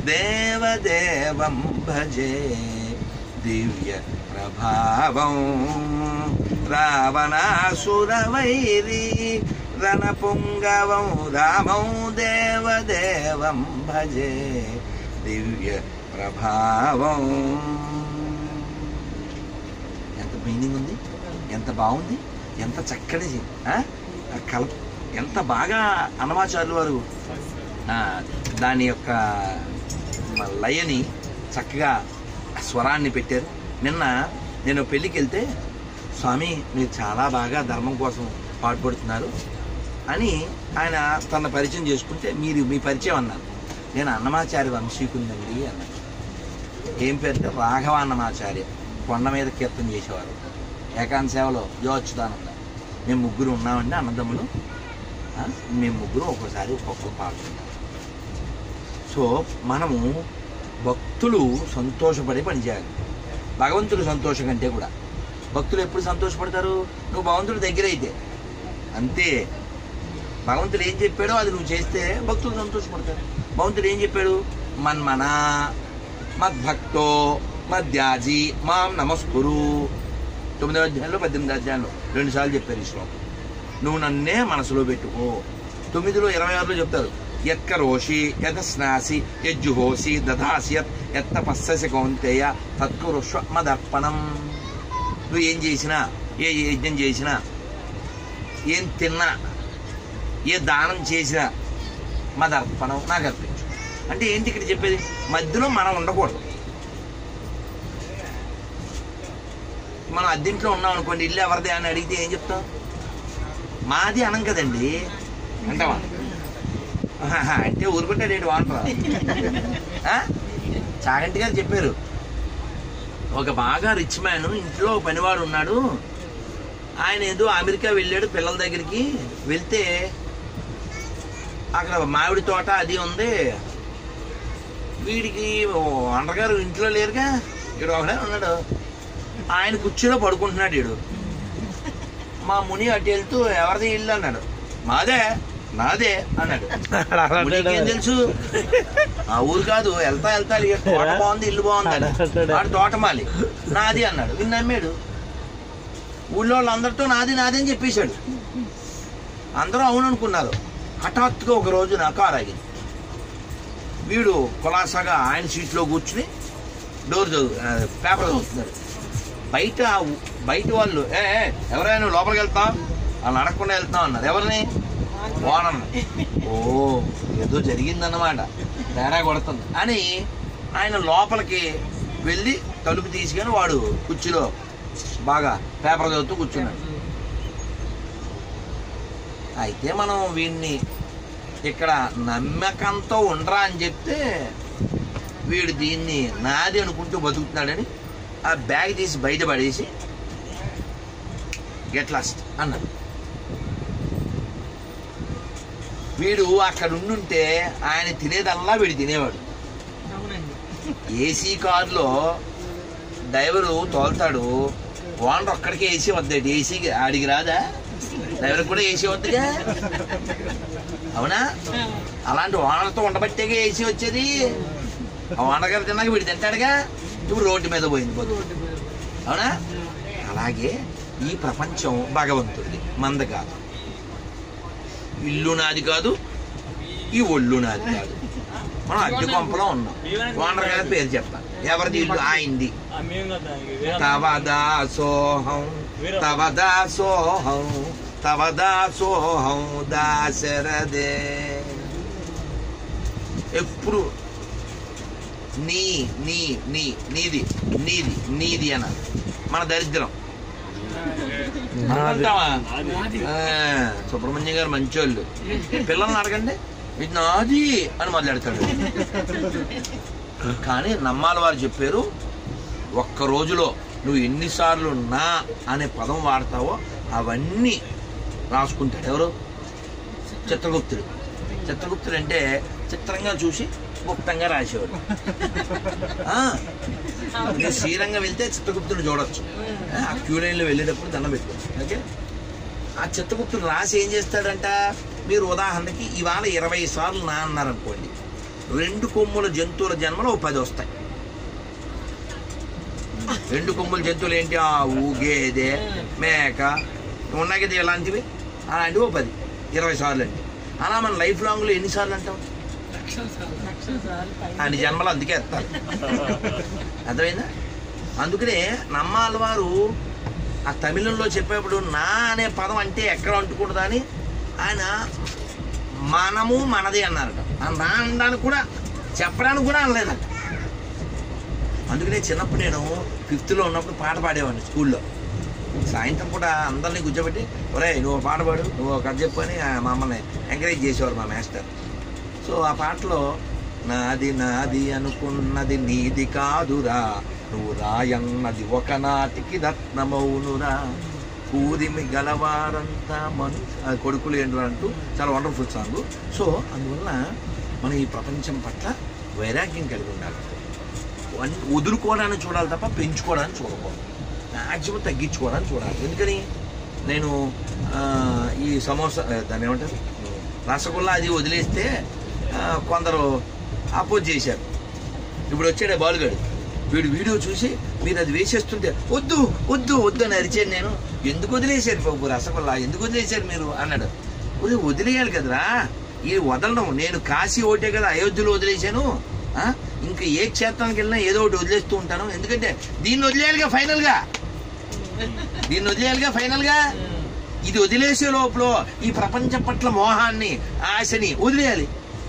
దేవదేవం భజే దివ్య ప్రభావం రావణాసురవైరి రణపుంగవం రామం దేవదేవం భజే దివ్య ప్రభావం ఎంత మీనింగ్ ఉంది ఎంత బాగుంది ఎంత చక్కటి ఆ? ఆ కల ఎంత బాగా అన్నమాచార్యులు వారు ఆ, దాని యొక్క మ- లయని చక్కగా స్వరాన్ని పెట్టారు నిన్న నేను పెళ్ళికి వెళ్తే స్వామి మీరు చాలా బాగా ధర్మం కోసం పాటుపడుతున్నారు అని ఆయన తన పరిచయం చేసుకుంటే మీరు మీ పరిచయం అన్నారు నేను అన్నమాచార్య వంశీకుందండి అన్నాను ఏం పేరు అంటే రాఘవ అన్నమాచార్య కొండ మీద కీర్తన చేసేవారు ఏకాంత సేవలో యోచ్చుదానంద మేము ముగ్గురు ఉన్నామండి అన్నదమ్ములు ఆ, మేము ముగ్గురు ఒక్కోసారి ఒక్కొక్కరు పాడుతుంటాం సో మనము భక్తులు సంతోషపడి పనిచేయాలి భగవంతుడు సంతోషం కంటే కూడా భక్తులు ఎప్పుడు సంతోషపడతారు నువ్వు భగవంతుడి దగ్గర అయితే అంతే భగవంతుడు ఏం చెప్పాడో అది నువ్వు చేస్తే భక్తులు సంతోషపడతారు భగవంతుడు ఏం చెప్పాడు మన్మన మద్భక్తో మద్యాజి మాం నమస్కురు తొమ్మిదవ అధ్యాయంలో పద్దెనిమిది అధ్యాయంలో రెండు సార్లు చెప్పారు ఈ శ్లోకం నువ్వు నన్నే మనసులో పెట్టుకో తొమ్మిదిలో ఇరవై ఆరులో చెప్తారు ఎత్కరోషి యత స్నాసి యజ్జుహోసి దధాసి యత్ ఎత్త పస్ససి కౌంతేయ తత్కురుష్వ మదర్పణం నువ్వు ఏం చేసినా ఏ యజ్ఞం చేసినా ఏం తిన్నా ఏ దానం చేసినా మదర్పణం నాకు అర్పించు అంటే ఏంటి ఇక్కడ చెప్పేది మధ్యలో మనం ఉండకూడదు మనం అద్దెంట్లో ఉన్నాం అనుకోండి ఇల్లు ఎవరిది అని అడిగితే ఏం చెప్తాం మాది అనం కదండి అంటావా ఆహాహా, అంటే ఊరుకుంటాడు ఏంటి వాంటరా చాగంటి గారు చెప్పారు ఒక బాగా రిచ్ మ్యాన్ ఇంట్లో ఒక పనివాడు ఉన్నాడు ఆయన ఏదో అమెరికా వెళ్ళాడు పిల్లల దగ్గరికి వెళ్తే అక్కడ మామిడి తోట అది ఉంది వీడికి అండగారు ఇంట్లో లేరుగా ఇక్కడ ఒకడే ఉన్నాడు ఆయన కుర్చీలో పడుకుంటున్నాడు వీడు మా ముని అటు వెళ్తూ ఎవరిది ఇల్లు అన్నాడు మాదే నాదే అన్నాడు మునికి ఏం తెలుసు ఆ ఊరు కాదు వెళ్తా వెళ్తా ఇక తోట బాగుంది ఇల్లు బాగుంది అని వాడు తోటమాలి నాది అన్నాడు విని నమ్మాడు ఊళ్ళో వాళ్ళందరితో నాది నాది అని చెప్పేశాడు అందరూ అవును అనుకున్నారు హఠాత్తుగా ఒక రోజు నా కారు ఆగింది వీడు కులాసాగా ఆయన సీట్లో కూర్చుని డోర్ చదువు ఆ, పేపర్ చదువుతున్నాడు బయట బయట వాళ్ళు ఏ ఏ, ఎవరైనా నువ్వు లోపలికి వెళ్తావు వాళ్ళు అడగకుండా వెళ్తాం అన్నారు ఎవరిని ఓనం ఓ ఏదో జరిగిందన్నమాట తేడా కొడుతుంది అని ఆయన లోపలికి వెళ్ళి తలుపు తీసుకొని వాడు కుర్చీలో బాగా పేపర్ చదువుతూ కూర్చున్నాడు అయితే మనం వీడిని ఇక్కడ నమ్మకంతో ఉండరా అని చెప్తే వీడు దీన్ని నాది అనుకుంటూ బతుకుతున్నాడని ఆ బ్యాగ్ తీసి బయట పడేసి గెట్ లాస్ట్ అన్నాడు వీడు అక్కడ ఉండుంటే ఆయన తినేదల్లా వీడు తినేవాడు అవునండి ఏసీ కారులో డ్రైవరు తోలుతాడు ఓనర్ ఒక్కడికే ఏసీ వద్దాడు ఏసీకి ఆడికి రాదా డ్రైవర్ కూడా ఏసీ వద్దుగా అవునా అలాంటి ఓనర్తో ఉండబట్టేగా ఏసీ వచ్చేది ఆ ఓనర్ గారు తిన్నాక వీడు తింటాడుగా ఇప్పుడు రోడ్డు మీద పోయింది బతుకు రోడ్డు మీద. అవునా అలాగే ఈ ప్రపంచం భగవంతుడిది మంద కాదు ఇల్లు నాది కాదు ఈ ఒళ్ళు నాది కాదు మనం అద్దె కొంపలో ఉన్నాం ఓనర్ గారి పేరు చెప్తాను ఎవరిది ఇల్లు ఆయనది తవ దాసోహం తవ దాసోహం తవ దాసోహం దాశరథే ఎప్పుడు నీ నీ నీ నీది నీది నీది అన్నారు మన దరిద్రం అంటావా ఆ, సుబ్రహ్మణ్యం గారు మంచోళ్ళు పిల్లల్ని అడగండి ఇది నాది అని మొదలెడతాడు కానీ నమ్మాలి వారు చెప్పారు ఒక్క రోజులో నువ్వు ఎన్నిసార్లు నా అనే పదం వాడతావో అవన్నీ రాసుకుంటాడు ఎవరు చిత్రగుప్తుడు చిత్రగుప్తుడు అంటే చిత్రంగా చూసి గుప్తంగా రాసేవాడు ఆ, మీరు శ్రీరంగం వెళ్తే చిత్రగుప్తుడు చూడొచ్చు ఆ క్యూ లైన్లో వెళ్ళేటప్పుడు దండం పెట్టుకోవచ్చు ఓకే ఆ చిత్రగుప్తుడు రాసి ఏం చేస్తాడంట మీరు ఉదాహరణకి ఇవాళ ఇరవై సార్లు నా అన్నారనుకోండి రెండు కొమ్ముల జంతువుల జన్మలు ఓ పది వస్తాయి రెండు కొమ్ముల జంతువులు ఏంటి ఆవు గేదె మేక ఉన్నాయి కదా ఇలాంటివి అలాంటివి ఓ పది ఇరవై సార్లు అండి అలా మన లైఫ్ లాంగ్లో ఎన్నిసార్లు అంటాం అన్ని జన్మలు అందుకే ఎత్తారు అర్థమైందా అందుకనే నమ్మాలి వారు ఆ తమిళంలో చెప్పేప్పుడు నా అనే పదం అంటే ఎక్కడ అంటుకుంటుందా అని ఆయన మనము మనది అన్నారట ఆ నా అనడానికి కూడా చెప్పడానికి కూడా అనలేదట అందుకనే చిన్నప్పుడు నేను ఫిఫ్త్లో ఉన్నప్పుడు పాట పాడేవాడిని స్కూల్లో సాయంత్రం పూట అందరినీ కూర్చోబెట్టి ఒరే నువ్వు పాట పాడు నువ్వు కథ చెప్పు అని ఆ మమ్మల్ని ఎంకరేజ్ చేసేవారు మా మాస్టర్ సో ఆ పాటలో నాది నాది అనుకున్నది నీది కాదురా నువ్వు రాయన్నది ఒకనాటికి రత్నమౌనురా కూదిమి గలవారంతా మను ఆ కొడుకులు ఏంటి అంటూ చాలా వండర్ఫుల్ సాంగ్ సో అందువల్ల మనం ఈ ప్రపంచం పట్ల వైరాగ్యం కలిగి ఉండాలి అన్ని వదులుకోవడానికి చూడాలి తప్ప పెంచుకోవడానికి చూడకూడదు మ్యాక్సిమం తగ్గించుకోవడానికి చూడాలి ఎందుకని నేను ఆ, ఈ సమోసా ఆ, దాన్ని ఏమంటారు రసగుల్లా అది వదిలేస్తే ఆ, కొందరు అపోజ్ చేశారు ఇప్పుడు వచ్చాడే బాలుగాడు వీడు వీడియో చూసి మీరు అది వేసేస్తుంటే వద్దు వద్దు వద్దు అని అరిచాను నేను ఎందుకు వదిలేశారు బాబు రసగుల్లా ఎందుకు వదిలేశారు మీరు అన్నాడు "ఒరేయ్, వదిలేయాలి కదరా ఈ వదలడం నేను కాశీ ఒకటే కదా అయోధ్యలో వదిలేశాను ఆ? ఇంకా ఏ క్షేత్రానికి వెళ్ళినా ఏదో ఒకటి వదిలేస్తూ ఉంటాను ఎందుకంటే దీన్ని వదిలేయాలిగా ఫైనల్గా దీన్ని వదిలేయాలిగా ఫైనల్గా ఇది వదిలేసే లోపల ఈ ప్రపంచం పట్ల మోహాన్ని ఆశని వదిలేయాలి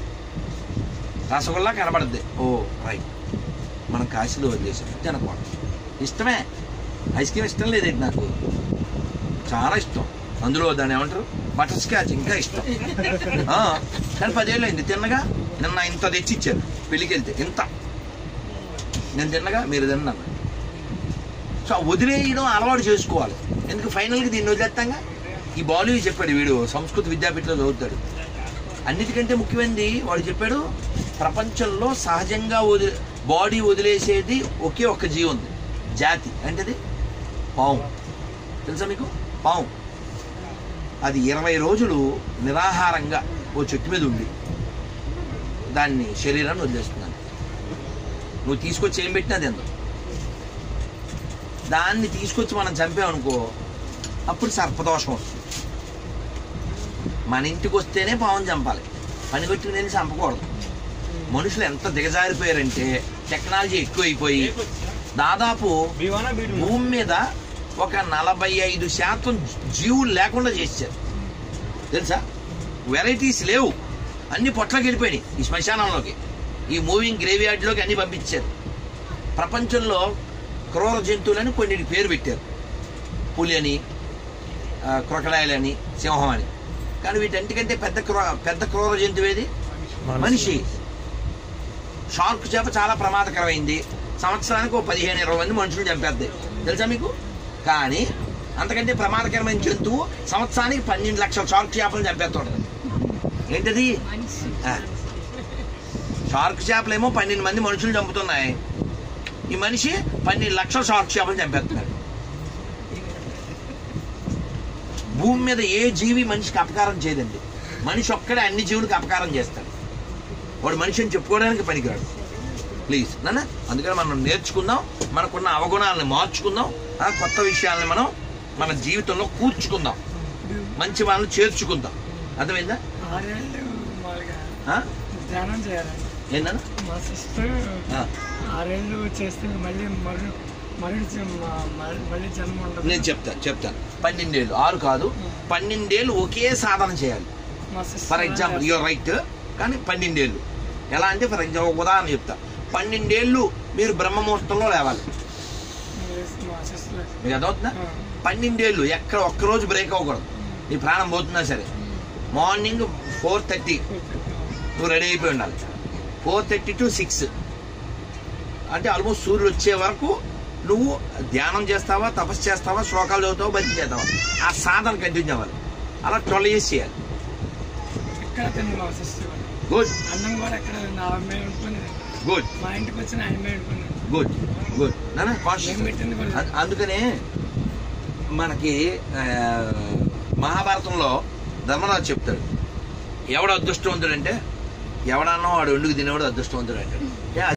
రసగుల్లా కనబడుద్ది ఓ రైట్ మనం కాశీలో వదిలేసాం తినకూడదు ఇష్టమే ఐస్ క్రీమ్ ఇష్టం లేదండి నాకు చాలా ఇష్టం అందులో దాన్ని ఏమంటారు బటర్ స్కాచ్ ఇంకా ఇష్టం ఆ, కానీ పదేళ్ళు అయింది తిన్నగా నిన్న ఇంత తెచ్చిచ్చారు పెళ్ళికి వెళ్తే ఇంత నేను తిన్నగా మీరు తిన్నాను సో వదిలేయడం అలవాటు చేసుకోవాలి ఎందుకు ఫైనల్గా దీన్ని వదిలేస్తాగా ఈ బాలు చెప్పాడు వీడు సంస్కృత విద్యాపీఠంలో చదువుతాడు అన్నిటికంటే ముఖ్యమైనది వాడు చెప్పాడు ప్రపంచంలో సహజంగా వది బాడీ వదిలేసేది ఒకే ఒక్క జీవి ఉంది జాతి అంటేది పాము తెలుసా మీకు పాము అది ఇరవై రోజులు నిరాహారంగా ఓ చెట్టు మీద ఉండి దాన్ని శరీరాన్ని వదిలేస్తున్నాను నువ్వు తీసుకొచ్చి ఏం పెట్టినా తిందు దాన్ని తీసుకొచ్చి మనం చంపామనుకో అప్పుడు సర్పదోషం వస్తుంది మన ఇంటికి వస్తేనే పావును చంపాలి పని కొట్టుకుని వెళ్ళి చంపకూడదు మనుషులు ఎంత దిగజారిపోయారంటే టెక్నాలజీ ఎక్కువైపోయి దాదాపు భూమి మీద ఒక నలభై ఐదు శాతం జీవులు లేకుండా చేశారు తెలుసా వెరైటీస్ లేవు అన్ని పొట్లకి వెళ్ళిపోయినాయి ఈ శ్మశానంలోకి ఈ మూవింగ్ గ్రేవ్ యార్డ్లోకి అన్ని పంపించారు ప్రపంచంలో క్రూర జంతువులని కొన్నిటికి పేరు పెట్టారు పులి అని క్రొకడాయిల్ అని సింహం అని కానీ వీటన్నిటికంటే పెద్ద క్రూ పెద్ద క్రూర జంతువు ఏది మనిషి షార్క్ చేప చాలా ప్రమాదకరమైంది సంవత్సరానికి ఒక పదిహేను ఇరవై మంది మనుషులు చంపేద్ది తెలుసా మీకు కానీ అంతకంటే ప్రమాదకరమైన జంతువు సంవత్సరానికి పన్నెండు లక్షల షార్క్ చేపలు చంపేస్తుంటది ఏంటది ఆ. షార్క్ చేపలేమో పన్నెండు మంది మనుషులు చంపుతున్నాయి ఈ మనిషి పన్నెండు లక్షల షార్క్ చేపలు చంపేస్తున్నాడు భూమి మీద ఏ జీవి మనిషికి అపకారం చేయదండి మనిషి ఒక్కడే అన్ని జీవులకు అపకారం చేస్తాడు వాడు మనిషి అని చెప్పుకోవడానికి పనికిరాడు ప్లీజ్ నాన్న అందుకని మనం నేర్చుకుందాం మనకున్న అవగుణాలను మార్చుకుందాం ఆ కొత్త విషయాలను మనం మన జీవితంలో కూర్చుకుందాం మంచి వాళ్ళని చేర్చుకుందాం అర్థమైందా ఆరేళ్ళు మామూలుగా ఆ? ధ్యానం చేయాలండి ఏంటన్నా మా సిస్టర్ ఆ, ఆరేళ్ళు చేస్తే మళ్ళీ మరు మళ్ళీ మళ్ళీ జన్మ ఉండదు నేను చెప్తాను చెప్తాను పన్నెండేళ్ళు ఆరు కాదు పన్నెండేళ్ళు ఒకే సాధన చేయాలి మా sister for example you're right కానీ పన్నెండేళ్ళు ఎలా అంటే ఫర్ ఎగ్జాంపుల్ ఒక ఉదాహరణ చెప్తా పన్నెండేళ్ళు మీరు బ్రహ్మముహూర్తంలో లేవాలి మా సిస్టర్ మీకు అర్థమవుతుందా పన్నెండేళ్ళు ఎక్కడ ఒక్కరోజు బ్రేక్ అవ్వకూడదు నీ ప్రాణం పోతున్నా సరే మార్నింగ్ ఫోర్ థర్టీ నువ్వు రెడీ అయిపోయి ఉండాలి ఫోర్ థర్టీ టు సిక్స్ అంటే ఆల్మోస్ట్ సూర్యుడు వచ్చే వరకు నువ్వు ధ్యానం చేస్తావా తపస్సు చేస్తావా శ్లోకాలు చదువుతావా భక్తి చేస్తావా ఆ సాధన కంటిన్యూ అవ్వాలి అలా ట్వెల్వ్ ఇయర్స్ చేయాలి ఎక్కడ తింది మా సిస్టర్ గుడ్ అన్నం కూడా ఎక్కడ నా అమ్మాయి వండుకునేది గుడ్ మా ఇంటికి వచ్చిన ఆయమ్మే వండుకునేది గుడ్ గుడ్ నాన్న ఏం కాన్షియస్ పెట్టింది కూడా అం- అందుకనే మనకి ఆ, మహాభారతంలో ధర్మరాజు చెప్తాడు ఎవడు అదృష్టవంతుడంటే ఎవడన్నా వాడు వండుకు తినేవాడు అదృష్టవంతుడు అంటాడు